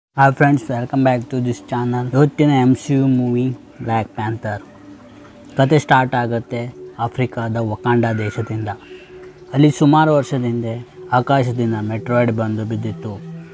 hi friends welcome back to this channel ಇವತ್ತಿನ M C U movie black panther ಕತೆ start ಆಗುತ್ತೆ ಆಫ್ರಿಕಾದ ವಕಾಂಡ ದೇಶದಿಂದ ಅಲ್ಲಿ ಸುಮಾರು ವರ್ಷದ ಹಿಂದೆ ಆಕಾಶದಿಂದ ಮೆಟ್ರಾಯ್ಡ್ ಬಂದು ಬಿದ್ದಿತ್ತು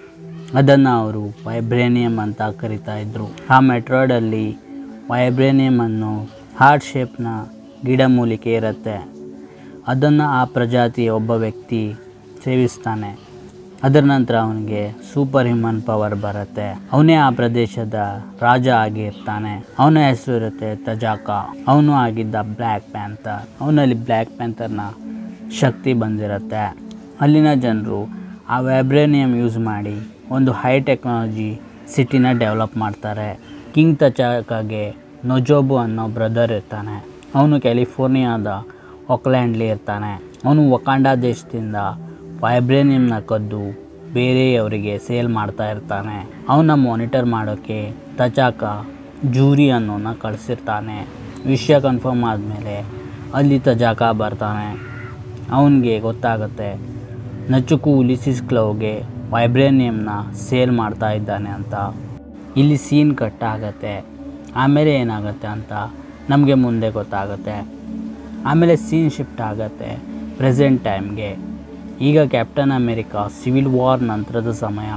ಅದನ್ನು ಅವರು ವೈಬ್ರೇನಿಯಂ ಅಂತ ಕರಿತಾ ಇದ್ರು ಆ ಮೆಟ್ರಾಯ್ಡಲ್ಲಿ ವೈಬ್ರೇನಿಯಂ ಅನ್ನು ಹಾರ್ಟ್ ಶೇಪ್ನ ಗಿಡಮೂಲಿಕೆ ಇರುತ್ತೆ ಅದನ್ನು ಆ ಪ್ರಜಾತಿಯ ಒಬ್ಬ ವ್ಯಕ್ತಿ ಸೇವಿಸ್ತಾನೆ ಅದರ ನಂತರ ಅವನಿಗೆ ಸೂಪರ್ ಹ್ಯೂಮನ್ ಪವರ್ ಬರುತ್ತೆ ಅವನೇ ಆ ಪ್ರದೇಶದ ರಾಜ ಆಗಿರ್ತಾನೆ ಅವನ ಹೆಸರು ಇರುತ್ತೆ ತಜಾಕ ಅವನು ಆಗಿದ್ದ ಬ್ಲ್ಯಾಕ್ ಪ್ಯಾಂಥರ್ ಅವನಲ್ಲಿ ಬ್ಲ್ಯಾಕ್ ಪ್ಯಾಂಥರ್ನ ಶಕ್ತಿ ಬಂದಿರುತ್ತೆ ಅಲ್ಲಿನ ಜನರು ಆ ವೈಬ್ರೇನಿಯಂ ಯೂಸ್ ಮಾಡಿ ಒಂದು ಹೈ ಟೆಕ್ನಾಲಜಿ ಸಿಟಿನ ಡೆವಲಪ್ ಮಾಡ್ತಾರೆ ಕಿಂಗ್ ತಚಾಕಾಗೆ ನೊಜೋಬು ಅನ್ನೋ ಬ್ರದರ್ ಇರ್ತಾನೆ ಅವನು ಕ್ಯಾಲಿಫೋರ್ನಿಯಾದ ಒಕ್ಲ್ಯಾಂಡ್ಲಿ ಇರ್ತಾನೆ ಅವನು ವಕಾಂಡ ದೇಶದಿಂದ ವೈಬ್ರೇನಿಯಂನ ಕದ್ದು ಬೇರೆಯವರಿಗೆ ಸೇಲ್ ಮಾಡ್ತಾ ಇರ್ತಾನೆ ಅವನ್ನ ಮಾನಿಟರ್ ಮಾಡೋಕ್ಕೆ ತಚಾಕ ಜೂರಿ ಅನ್ನೋನ ಕಳಿಸಿರ್ತಾನೆ ವಿಷಯ ಕನ್ಫರ್ಮ್ ಆದಮೇಲೆ ಅಲ್ಲಿ ತಜಾಕ ಬರ್ತಾನೆ ಅವನಿಗೆ ಗೊತ್ತಾಗುತ್ತೆ ನಚುಕು ಉಲಿಸಿಸ್ ಕ್ಲವ್ಗೆ ವೈಬ್ರೇನಿಯಂನ ಸೇಲ್ ಮಾಡ್ತಾ ಇದ್ದಾನೆ ಅಂತ ಇಲ್ಲಿ ಸೀನ್ ಕಟ್ ಆಗುತ್ತೆ ಆಮೇಲೆ ಏನಾಗುತ್ತೆ ಅಂತ ನಮಗೆ ಮುಂದೆ ಗೊತ್ತಾಗುತ್ತೆ ಆಮೇಲೆ ಸೀನ್ ಶಿಫ್ಟ್ ಆಗುತ್ತೆ ಪ್ರೆಸೆಂಟ್ ಟೈಮ್ಗೆ ಈಗ ಕ್ಯಾಪ್ಟನ್ ಅಮೇರಿಕಾ ಸಿವಿಲ್ ವಾರ್ ನಂತರದ ಸಮಯ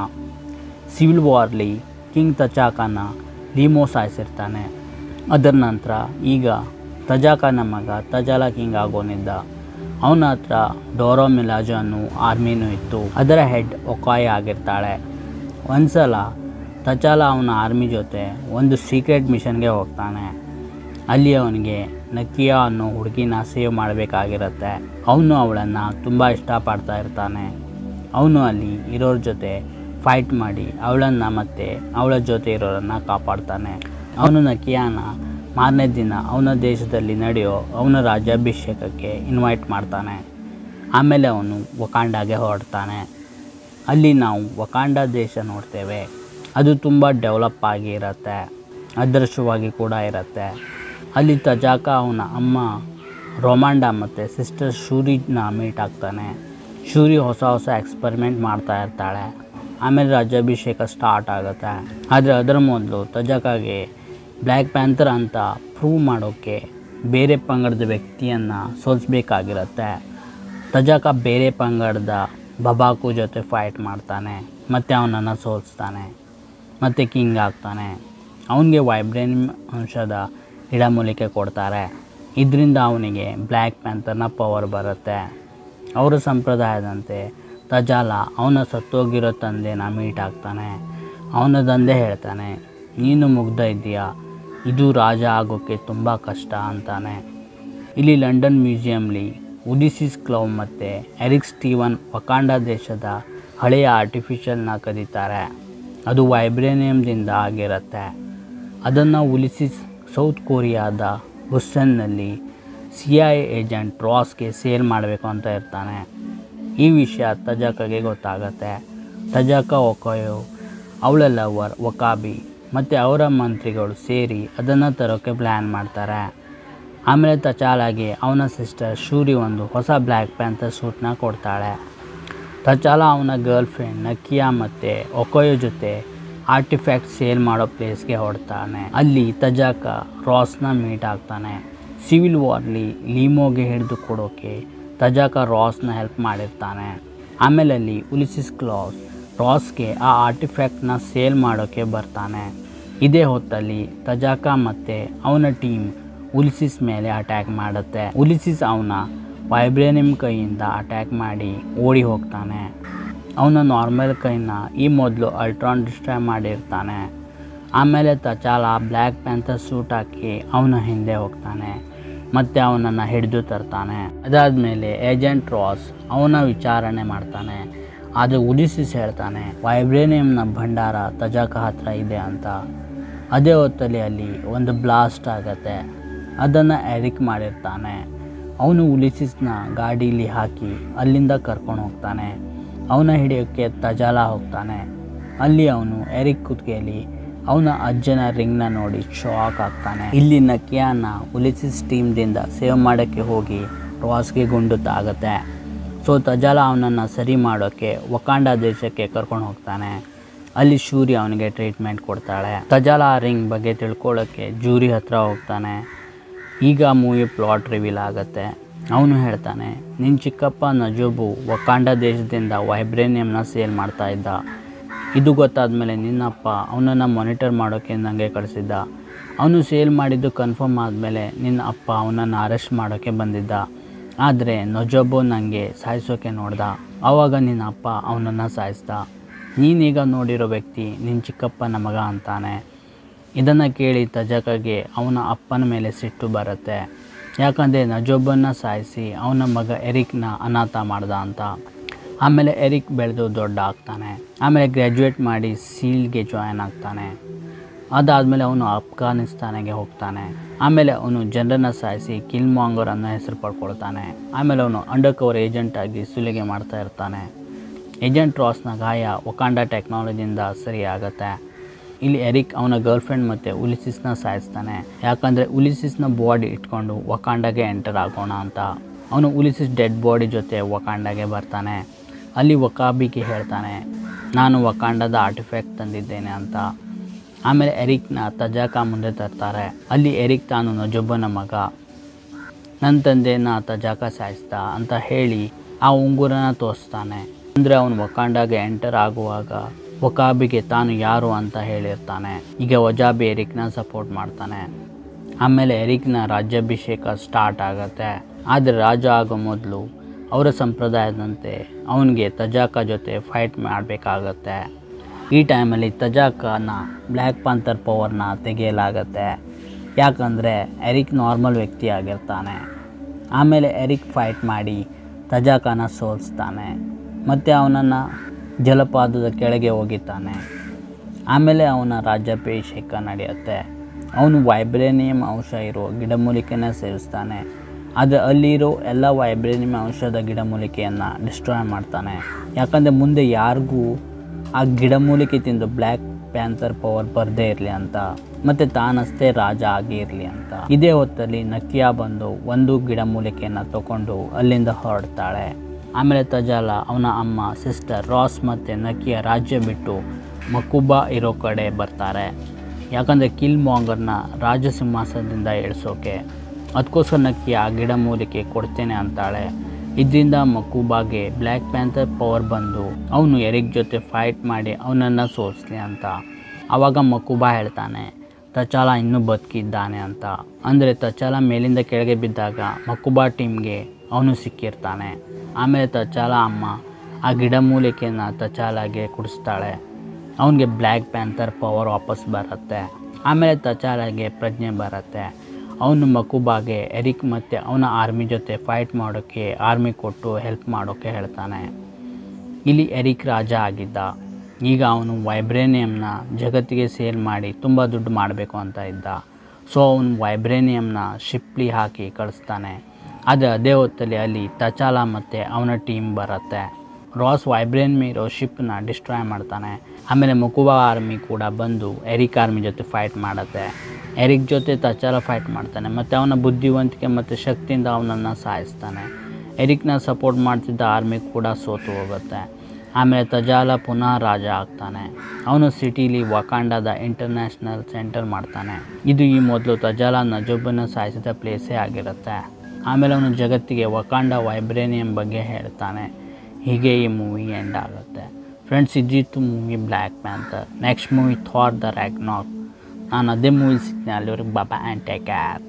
ಸಿವಿಲ್ ವಾರ್ಲಿ ಕಿಂಗ್ ತಚಾಕನ ಲೀಮೋ ಸಾಯಿಸಿರ್ತಾನೆ ಅದರ ನಂತರ ಈಗ ತಜಾಕನ ಮಗ ತಜಾಲ ಕಿಂಗ್ ಆಗೋನಿದ್ದ ಅವನ ಹತ್ರ ಡೋರೋ ಮಿಲಾಜೋ ಅನ್ನೋ ಆರ್ಮಿನೂ ಇತ್ತು ಅದರ ಹೆಡ್ ಒಕಾಯ್ ಆಗಿರ್ತಾಳೆ ಒಂದ್ಸಲ ತಚಾಲ ಅವನ ಆರ್ಮಿ ಜೊತೆ ಒಂದು ಸೀಕ್ರೆಟ್ ಮಿಷನ್ಗೆ ಹೋಗ್ತಾನೆ ಅಲ್ಲಿ ಅವನಿಗೆ ನಕಿಯಾ ಅನ್ನೋ ಹುಡುಗಿನ ಸೇವ್ ಮಾಡಬೇಕಾಗಿರುತ್ತೆ ಅವನು ಅವಳನ್ನು ತುಂಬ ಇಷ್ಟಪಡ್ತಾ ಇರ್ತಾನೆ ಅವನು ಅಲ್ಲಿ ಇರೋರ ಜೊತೆ ಫೈಟ್ ಮಾಡಿ ಅವಳನ್ನು ಮತ್ತೆ ಅವಳ ಜೊತೆ ಇರೋರನ್ನು ಕಾಪಾಡ್ತಾನೆ ಅವನು ನಕಿಯಾನ ಮಾರನೇ ದಿನ ಅವನ ದೇಶದಲ್ಲಿ ನಡೆಯೋ ಅವನ ರಾಜ್ಯಾಭಿಷೇಕಕ್ಕೆ ಇನ್ವೈಟ್ ಮಾಡ್ತಾನೆ ಆಮೇಲೆ ಅವನು ವಕಾಂಡಾಗೆ ಹೊರಡ್ತಾನೆ ಅಲ್ಲಿ ನಾವು ವಕಾಂಡ ದೇಶ ನೋಡ್ತೇವೆ ಅದು ತುಂಬ ಡೆವಲಪ್ ಆಗಿ ಇರುತ್ತೆ ಅದೃಶ್ಯವಾಗಿ ಕೂಡ ಇರುತ್ತೆ ಅಲ್ಲಿ ತಜಾಕ ಅವನ ಅಮ್ಮ ರೊಮಾಂಡ ಮತ್ತು ಸಿಸ್ಟರ್ ಶೂರಿನ ಮೀಟ್ ಆಗ್ತಾನೆ ಶೂರಿ ಹೊಸ ಹೊಸ ಎಕ್ಸ್ಪರಿಮೆಂಟ್ ಮಾಡ್ತಾ ಇರ್ತಾಳೆ ಆಮೇಲೆ ರಾಜ್ಯಾಭಿಷೇಕ ಸ್ಟಾರ್ಟ್ ಆಗುತ್ತೆ ಆದರೆ ಅದರ ಮೊದಲು ತಜಾಕಾಗೆ ಬ್ಲ್ಯಾಕ್ ಪ್ಯಾಂಥರ್ ಅಂತ ಪ್ರೂವ್ ಮಾಡೋಕ್ಕೆ ಬೇರೆ ಪಂಗಡದ ವ್ಯಕ್ತಿಯನ್ನು ಸೋಲಿಸ್ಬೇಕಾಗಿರುತ್ತೆ ತಜಾಕ ಬೇರೆ ಪಂಗಡದ ಬಬಾಕು ಜೊತೆ ಫೈಟ್ ಮಾಡ್ತಾನೆ ಮತ್ತು ಅವನನ್ನು ಸೋಲಿಸ್ತಾನೆ ಮತ್ತು ಕಿಂಗ್ ಆಗ್ತಾನೆ ಅವನಿಗೆ ವೈಬ್ರೇನಿಯಂ ಅಂಶದ ಗಿಡಮೂಲಿಕೆ ಕೊಡ್ತಾರೆ ಇದರಿಂದ ಅವನಿಗೆ ಬ್ಲ್ಯಾಕ್ ಪ್ಯಾಂಥರ್ನ ಪವರ್ ಬರುತ್ತೆ ಅವರ ಸಂಪ್ರದಾಯದಂತೆ ತಜಾಲ ಅವನ ಸತ್ತೋಗಿರೋ ತಂದೆನ ಮೀಟ್ ಆಗ್ತಾನೆ ಅವನ ತಂದೆ ಹೇಳ್ತಾನೆ ನೀನು ಮುಗ್ಧ ಇದೆಯಾ ಇದು ರಾಜ ಆಗೋಕ್ಕೆ ತುಂಬ ಕಷ್ಟ ಅಂತಾನೆ ಇಲ್ಲಿ ಲಂಡನ್ ಮ್ಯೂಸಿಯಂಲಿ ಉದಿಸಿಸ್ ಕ್ಲೌ ಮತ್ತು ಎರಿಕ್ ಸ್ಟೀವನ್ ವಕಾಂಡ ದೇಶದ ಹಳೆಯ ಆರ್ಟಿಫಿಷಿಯಲ್ನ ಕರೀತಾರೆ ಅದು ವೈಬ್ರೇನಿಯಮ್ದಿಂದ ಆಗಿರುತ್ತೆ ಅದನ್ನು ಉಲಿಸಿಸ್ ಸೌತ್ ಕೊರಿಯಾದ ಬುಸ್ಸನ್ನಲ್ಲಿ ಸಿ ಐ ಏಜೆಂಟ್ ರಾಸ್ಗೆ ಸೇಲ್ ಮಾಡಬೇಕು ಅಂತ ಇರ್ತಾನೆ ಈ ವಿಷಯ ತಜಾಕಗೆ ಗೊತ್ತಾಗತ್ತೆ ತಜಾಕ ಒಕೊಯೋ ಅವಳ ಲವರ್ ವಕಾಬಿ ಮತ್ತು ಅವರ ಮಂತ್ರಿಗಳು ಸೇರಿ ಅದನ್ನು ತರೋಕ್ಕೆ ಪ್ಲ್ಯಾನ್ ಮಾಡ್ತಾರೆ ಆಮೇಲೆ ತಚಾಲಾಗೆ ಅವನ ಸಿಸ್ಟರ್ ಶೂರಿ ಒಂದು ಹೊಸ ಬ್ಲ್ಯಾಕ್ ಪ್ಯಾಂಥರ್ ಸೂಟ್ನ ಕೊಡ್ತಾಳೆ ತಚಾಲ ಅವನ ಗರ್ಲ್ ಫ್ರೆಂಡ್ ನಕಿಯಾ ಮತ್ತು ಒಕೊಯೋ ಜೊತೆ ಆರ್ಟಿಫ್ಯಾಕ್ಟ್ ಸೇಲ್ ಮಾಡೋ ಪ್ಲೇಸ್ಗೆ ಹೊಡ್ತಾನೆ ಅಲ್ಲಿ ತಜಾಕ ರಾಸ್ನ ಮೀಟ್ ಆಗ್ತಾನೆ ಸಿವಿಲ್ ವಾರ್ಲಿ ಲೀಮೋಗೆ ಹಿಡಿದು ಕೊಡೋಕೆ ತಜಾಕ ರಾಸ್ನ ಹೆಲ್ಪ್ ಮಾಡಿರ್ತಾನೆ ಆಮೇಲೆ ಅಲ್ಲಿ ಉಲಿಸಿಸ್ ಕ್ಲಾಸ್ ರಾಸ್ಗೆ ಆ ಆರ್ಟಿಫ್ಯಾಕ್ಟ್ನ ಸೇಲ್ ಮಾಡೋಕ್ಕೆ ಬರ್ತಾನೆ ಇದೇ ಹೊತ್ತಲ್ಲಿ ತಜಾಕ ಮತ್ತು ಅವನ ಟೀಮ್ ಉಲಿಸಿಸ್ ಮೇಲೆ ಅಟ್ಯಾಕ್ ಮಾಡುತ್ತೆ ಉಲಿಸಿಸ್ ಅವನ ವೈಬ್ರೇನಿಯಂ ಕೈಯಿಂದ ಅಟ್ಯಾಕ್ ಮಾಡಿ ಓಡಿ ಹೋಗ್ತಾನೆ ಅವನ ನಾರ್ಮಲ್ ಕೈನ ಈ ಮೊದಲು ಅಲ್ಟ್ರಾನ್ ಡಿಸ್ಟ್ರಾಯ್ ಮಾಡಿರ್ತಾನೆ ಆಮೇಲೆ ತಚಾಲ ಬ್ಲ್ಯಾಕ್ ಪ್ಯಾಂಥರ್ ಸೂಟ್ ಹಾಕಿ ಅವನ ಹಿಂದೆ ಹೋಗ್ತಾನೆ ಮತ್ತು ಅವನನ್ನು ಹಿಡಿದು ತರ್ತಾನೆ ಅದಾದಮೇಲೆ ಏಜೆಂಟ್ ರಾಸ್ ಅವನ ವಿಚಾರಣೆ ಮಾಡ್ತಾನೆ ಅದು ಉಲಿಸಿಸ್ ಹೇಳ್ತಾನೆ ವೈಬ್ರೇನಿಯಂನ ಭಂಡಾರ ತಜಾಕ ಹತ್ರ ಇದೆ ಅಂತ ಅದೇ ಹೊತ್ತಲ್ಲಿ ಅಲ್ಲಿ ಒಂದು ಬ್ಲಾಸ್ಟ್ ಆಗತ್ತೆ ಅದನ್ನು ಎರಿಕ್ ಮಾಡಿರ್ತಾನೆ ಅವನು ಉಲಿಸಿಸ್ನ ಗಾಡೀಲಿ ಹಾಕಿ ಅಲ್ಲಿಂದ ಕರ್ಕೊಂಡು ಹೋಗ್ತಾನೆ ಅವನ ಹಿಡಿಯೋಕ್ಕೆ ತಜಾಲ ಹೋಗ್ತಾನೆ ಅಲ್ಲಿ ಅವನು ಎರಿಕ್ ಕುತ್ತಿಗೆಯಲ್ಲಿ ಅವನ ಅಜ್ಜನ ರಿಂಗ್ನ ನೋಡಿ ಶಾಕ್ ಆಗ್ತಾನೆ ಇಲ್ಲಿ ನಕಿಯಾನ ಉಲಿಸಿಸ್ ಟೀಮ್ದಿಂದ ಸೇವ್ ಮಾಡೋಕ್ಕೆ ಹೋಗಿ ರಾಸ್ಗೆ ಗುಂಡು ತಾಗುತ್ತೆ ಸೊ ತಜಾಲ ಅವನನ್ನು ಸರಿ ಮಾಡೋಕ್ಕೆ ವಕಾಂಡ ದೇಶಕ್ಕೆ ಕರ್ಕೊಂಡು ಹೋಗ್ತಾನೆ ಅಲ್ಲಿ ಶೂರಿ ಅವನಿಗೆ ಟ್ರೀಟ್ಮೆಂಟ್ ಕೊಡ್ತಾಳೆ ತಜಾಲ ಆ ರಿಂಗ್ ಬಗ್ಗೆ ತಿಳ್ಕೊಳ್ಳೋಕ್ಕೆ ಜೂರಿ ಹತ್ರ ಹೋಗ್ತಾನೆ ಈಗ ಮೂವಿ ಪ್ಲಾಟ್ ರಿವೀಲ್ ಆಗುತ್ತೆ ಅವನು ಹೇಳ್ತಾನೆ ನಿನ್ನ ಚಿಕ್ಕಪ್ಪ ನಜೂಬು ವಕಾಂಡ ದೇಶದಿಂದ ವೈಬ್ರೇನಿಯಂನ ಸೇಲ್ ಮಾಡ್ತಾ ಇದ್ದ ಇದು ಗೊತ್ತಾದಮೇಲೆ ನಿನ್ನಪ್ಪ ಅವನನ್ನು ಮಾನಿಟರ್ ಮಾಡೋಕ್ಕೆ ನನಗೆ ಕಳಿಸಿದ್ದ ಅವನು ಸೇಲ್ ಮಾಡಿದ್ದು ಕನ್ಫರ್ಮ್ ಆದಮೇಲೆ ನಿನ್ನ ಅಪ್ಪ ಅವನನ್ನು ಅರೆಸ್ಟ್ ಮಾಡೋಕ್ಕೆ ಬಂದಿದ್ದ ಆದರೆ ನಜೋಬು ನನಗೆ ಸಾಯಿಸೋಕೆ ನೋಡ್ದ ಆವಾಗ ನಿನ್ನ ಅಪ್ಪ ಅವನನ್ನು ಸಾಯಿಸ್ದ ನೀನೀಗ ನೋಡಿರೋ ವ್ಯಕ್ತಿ ನಿನ್ನ ಚಿಕ್ಕಪ್ಪನ ಮಗ ಅಂತಾನೆ ಇದನ್ನು ಕೇಳಿ ತಜಕಗೆ ಅವನ ಅಪ್ಪನ ಮೇಲೆ ಸಿಟ್ಟು ಬರುತ್ತೆ ಯಾಕಂದರೆ ನಜೋಬನ್ನ ಸಾಯಿಸಿ ಅವನ ಮಗ ಎರಿಕ್ನ ಅನಾಥ ಮಾಡ್ದ ಅಂತ ಆಮೇಲೆ ಎರಿಕ್ ಬೆಳೆದು ದೊಡ್ಡ ಆಗ್ತಾನೆ ಆಮೇಲೆ ಗ್ರ್ಯಾಜುಯೇಟ್ ಮಾಡಿ ಸೀಲ್ಗೆ ಜಾಯ್ನ್ ಆಗ್ತಾನೆ ಅದಾದಮೇಲೆ ಅವನು ಅಫ್ಘಾನಿಸ್ತಾನಿಗೆ ಹೋಗ್ತಾನೆ ಆಮೇಲೆ ಅವನು ಜನರನ್ನ ಸಾಯಿಸಿ ಕಿಲ್ ಮಾಂಗರ್ ಅನ್ನೋ ಹೆಸರು ಪಡ್ಕೊಳ್ತಾನೆ ಆಮೇಲೆ ಅವನು ಅಂಡರ್ ಕವರ್ ಏಜೆಂಟ್ ಆಗಿ ಸುಲಿಗೆ ಮಾಡ್ತಾ ಇರ್ತಾನೆ ಏಜೆಂಟ್ ರಾಸ್ನ ಗಾಯ ಒಕಾಂಡ ಟೆಕ್ನಾಲಜಿಯಿಂದ ಸರಿ ಆಗುತ್ತೆ ಇಲ್ಲಿ ಎರಿಕ್ ಅವನ ಗರ್ಲ್ಫ್ರೆಂಡ್ ಮತ್ತು ಉಲಿಸಿಸ್ನ ಸಾಯಿಸ್ತಾನೆ ಯಾಕಂದರೆ ಉಲಿಸಿಸ್ನ ಬಾಡಿ ಇಟ್ಕೊಂಡು ವಕಾಂಡಗೆ ಎಂಟರ್ ಆಗೋಣ ಅಂತ ಅವನು ಉಲಿಸಿಸ್ ಡೆಡ್ ಬಾಡಿ ಜೊತೆ ವಕಾಂಡಗೆ ಬರ್ತಾನೆ ಅಲ್ಲಿ ವಕಾಬಿಗೆ ಹೇಳ್ತಾನೆ ನಾನು ವಕಾಂಡದ ಆರ್ಟಿಫ್ಯಾಕ್ಟ್ ತಂದಿದ್ದೇನೆ ಅಂತ ಆಮೇಲೆ ಎರಿಕ್ನ ತಜಾಕ ಮುಂದೆ ತರ್ತಾರೆ ಅಲ್ಲಿ ಎರಿಕ್ ತಾನು ನಜೊಬ್ಬನ ಮಗ ನನ್ನ ತಂದೆನ ತಜಾಕ ಸಾಯಿಸ್ದ ಅಂತ ಹೇಳಿ ಆ ಉಂಗುರನ ತೋರಿಸ್ತಾನೆ ಅಂದರೆ ಅವನು ವಕಾಂಡಾಗೆ ಎಂಟರ್ ಆಗುವಾಗ ವಕಾಬಿಗೆ ತಾನು ಯಾರು ಅಂತ ಹೇಳಿರ್ತಾನೆ ಈಗ ವಜಾಬಿ ಎರಿಕ್ನ ಸಪೋರ್ಟ್ ಮಾಡ್ತಾನೆ ಆಮೇಲೆ ಎರಿಕ್ನ ರಾಜ್ಯಾಭಿಷೇಕ ಸ್ಟಾರ್ಟ್ ಆಗುತ್ತೆ ಆದರೆ ರಾಜ ಆಗೋ ಮೊದಲು ಅವರ ಸಂಪ್ರದಾಯದಂತೆ ಅವನಿಗೆ ತಜಾಕ ಜೊತೆ ಫೈಟ್ ಮಾಡಬೇಕಾಗತ್ತೆ ಈ ಟೈಮಲ್ಲಿ ತಜಾಕನ ಬ್ಲ್ಯಾಕ್ ಪಾಂತರ್ ಪವರ್ನ ತೆಗೆಯಲಾಗತ್ತೆ ಯಾಕಂದರೆ ಎರಿಕ್ ನಾರ್ಮಲ್ ವ್ಯಕ್ತಿ ಆಗಿರ್ತಾನೆ ಆಮೇಲೆ ಎರಿಕ್ ಫೈಟ್ ಮಾಡಿ ತಜಾಕನ ಸೋಲಿಸ್ತಾನೆ ಮತ್ತು ಅವನನ್ನು ಜಲಪಾತದ ಕೆಳಗೆ ಹೋಗಿದ್ದಾನೆ ಆಮೇಲೆ ಅವನ ರಾಜ್ಯಾಭಿಷೇಕ ನಡೆಯುತ್ತೆ ಅವನು ವೈಬ್ರೇನಿಯಂ ಅಂಶ ಇರೋ ಗಿಡಮೂಲಿಕೆನ ಸೇವಿಸ್ತಾನೆ ಆದರೆ ಅಲ್ಲಿರೋ ಎಲ್ಲ ವೈಬ್ರೇನಿಯಂ ಅಂಶದ ಗಿಡಮೂಲಿಕೆಯನ್ನು ಡಿಸ್ಟ್ರಾಯ್ ಮಾಡ್ತಾನೆ ಯಾಕಂದರೆ ಮುಂದೆ ಯಾರಿಗೂ ಆ ಗಿಡಮೂಲಿಕೆ ತಿಂದು ಬ್ಲ್ಯಾಕ್ ಪ್ಯಾಂಥರ್ ಪವರ್ ಬರದೇ ಇರಲಿ ಅಂತ ಮತ್ತು ತಾನಷ್ಟೇ ರಾಜ ಆಗಿ ಇರಲಿ ಅಂತ ಇದೇ ಹೊತ್ತಲ್ಲಿ ನಕಿಯಾ ಬಂದು ಒಂದು ಗಿಡಮೂಲಿಕೆಯನ್ನು ತಗೊಂಡು ಅಲ್ಲಿಂದ ಹೊರಡ್ತಾಳೆ ಆಮೇಲೆ ತಜಾಲ ಅವನ ಅಮ್ಮ ಸಿಸ್ಟರ್ ರಾಸ್ ಮತ್ತು ನಕಿಯ ರಾಜ್ಯ ಬಿಟ್ಟು ಮಕುಬಾ ಇರೋ ಕಡೆ ಬರ್ತಾರೆ ಯಾಕಂದರೆ ಕಿಲ್ ಮಾಂಗರ್ನ ರಾಜ ಸಿಂಹಾಸನದಿಂದ ಇಳಿಸೋಕೆ ಅದಕ್ಕೋಸ್ಕರ ನಕ್ಕಿ ಆ ಗಿಡ ಮೂಲಿಕೆ ಕೊಡ್ತೇನೆ ಅಂತಾಳೆ ಇದರಿಂದ ಮಕುಬಾಗೆ ಬ್ಲ್ಯಾಕ್ ಪ್ಯಾಂಥರ್ ಪವರ್ ಬಂದು ಅವನು ಎರಿಕ್ ಜೊತೆ ಫೈಟ್ ಮಾಡಿ ಅವನನ್ನು ಸೋಲಿಸ್ಲಿ ಅಂತ ಆವಾಗ ಮಕುಬಾ ಹೇಳ್ತಾನೆ ತಚಾಲ ಇನ್ನೂ ಬದುಕಿದ್ದಾನೆ ಅಂತ ಅಂದರೆ ತಚಾಲ ಮೇಲಿಂದ ಕೆಳಗೆ ಬಿದ್ದಾಗ ಮಕುಬಾ ಟೀಮ್ಗೆ ಅವನು ಸಿಕ್ಕಿರ್ತಾನೆ ಆಮೇಲೆ ತಚಾಲ ಅಮ್ಮ ಆ ಗಿಡಮೂಲಿಕೆನ ತಚಾಲಾಗೆ ಕುಡಿಸ್ತಾಳೆ ಅವನಿಗೆ ಬ್ಲ್ಯಾಕ್ ಪ್ಯಾಂಥರ್ ಪವರ್ ವಾಪಸ್ ಬರುತ್ತೆ ಆಮೇಲೆ ತಚಾಲಾಗೆ ಪ್ರಜ್ಞೆ ಬರುತ್ತೆ ಅವನು ಮಕುಬಾಗೆ ಎರಿಕ್ ಮತ್ತು ಅವನ ಆರ್ಮಿ ಜೊತೆ ಫೈಟ್ ಮಾಡೋಕ್ಕೆ ಆರ್ಮಿ ಕೊಟ್ಟು ಹೆಲ್ಪ್ ಮಾಡೋಕ್ಕೆ ಹೇಳ್ತಾನೆ ಇಲ್ಲಿ ಎರಿಕ್ ರಾಜ ಆಗಿದ್ದ ಈಗ ಅವನು ವೈಬ್ರೇನಿಯಂನ ಜಗತ್ತಿಗೆ ಸೇಲ್ ಮಾಡಿ ತುಂಬ ದುಡ್ಡು ಮಾಡಬೇಕು ಅಂತ ಇದ್ದ ಸೊ ಅವನು ವೈಬ್ರೇನಿಯಂನ ಶಿಪ್ಲಿ ಹಾಕಿ ಕಳಿಸ್ತಾನೆ ಆದರೆ ಅದೇ ಹೊತ್ತಲ್ಲಿ ಅಲ್ಲಿ ತಚಾಲ ಮತ್ತು ಅವನ ಟೀಮ್ ಬರುತ್ತೆ ರಾಸ್ ವೈಬ್ರೇನಿಯಂ ಇರೋ ಶಿಪ್ನ ಡಿಸ್ಟ್ರಾಯ್ ಮಾಡ್ತಾನೆ ಆಮೇಲೆ ಮುಕುಬಾ ಆರ್ಮಿ ಕೂಡ ಬಂದು ಎರಿಕ್ ಆರ್ಮಿ ಜೊತೆ ಫೈಟ್ ಮಾಡುತ್ತೆ ಎರಿಕ್ ಜೊತೆ ತಚಾಲ ಫೈಟ್ ಮಾಡ್ತಾನೆ ಮತ್ತು ಅವನ ಬುದ್ಧಿವಂತಿಕೆ ಮತ್ತು ಶಕ್ತಿಯಿಂದ ಅವನನ್ನು ಸಾಯಿಸ್ತಾನೆ ಎರಿಕ್ನ ಸಪೋರ್ಟ್ ಮಾಡ್ತಿದ್ದ ಆರ್ಮಿ ಕೂಡ ಸೋತು ಹೋಗುತ್ತೆ ಆಮೇಲೆ ತಜಾಲ ಪುನಃ ರಾಜ ಆಗ್ತಾನೆ ಅವನು ಸಿಟಿಲಿ ವಕಾಂಡದ ಇಂಟರ್ನ್ಯಾಷನಲ್ ಸೆಂಟರ್ ಮಾಡ್ತಾನೆ ಇದು ಈ ಮೊದಲು ತಜಾಲ ನಜೊಬ್ಬನ ಸಾಯಿಸಿದ ಪ್ಲೇಸೇ ಆಗಿರುತ್ತೆ ಆಮೇಲೆ ಅವನು ಜಗತ್ತಿಗೆ ವಕಾಂಡ ವೈಬ್ರೇನಿಯಂ ಬಗ್ಗೆ ಹೇಳ್ತಾನೆ ಹೀಗೆ ಈ ಮೂವಿ ಎಂಡ್ ಆಗುತ್ತೆ ಫ್ರೆಂಡ್ಸ್ ಇದ್ದಿತ್ತು movie black panther next movie Thor the Ragnarok ನಾನು ಅದೇ ಮೂವಿ ಸಿಗ್ತೀನಿ ಅಲ್ಲಿವರೆಗೆ ಬಾಬಾ ಆ್ಯಂಡ್ ಟೇಕ್ ಕೇರ್